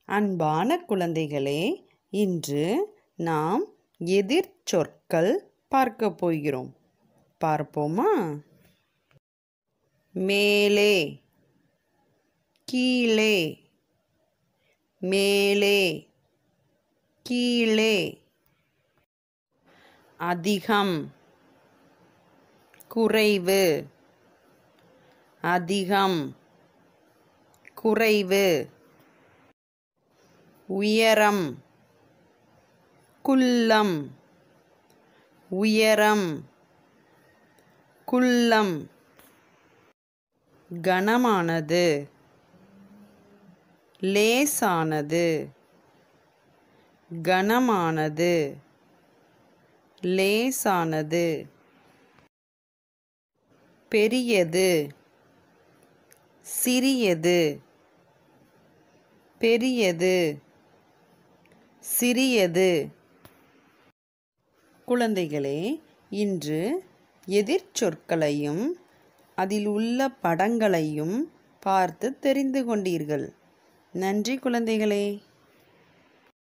அன்பான குழந்தைகளே இன்று நாம் எதிர்ச்சொற்கள் பார்க்க போகிறோம் பார்ப்போமா மேலே கீழே மேலே கீழே அதிகம் குறைவு அதிகம் குறைவு உயரம் குள்ளம் உயரம் குள்ளம் கனமானது லேசானது கனமானது லேசானது பெரியது சிறியது பெரியது சிறியது குழந்தைகளே இன்று எதிர்ச்சொற்களையும் அதில் உள்ள படங்களையும் பார்த்து தெரிந்து கொண்டீர்கள் நன்றி குழந்தைகளே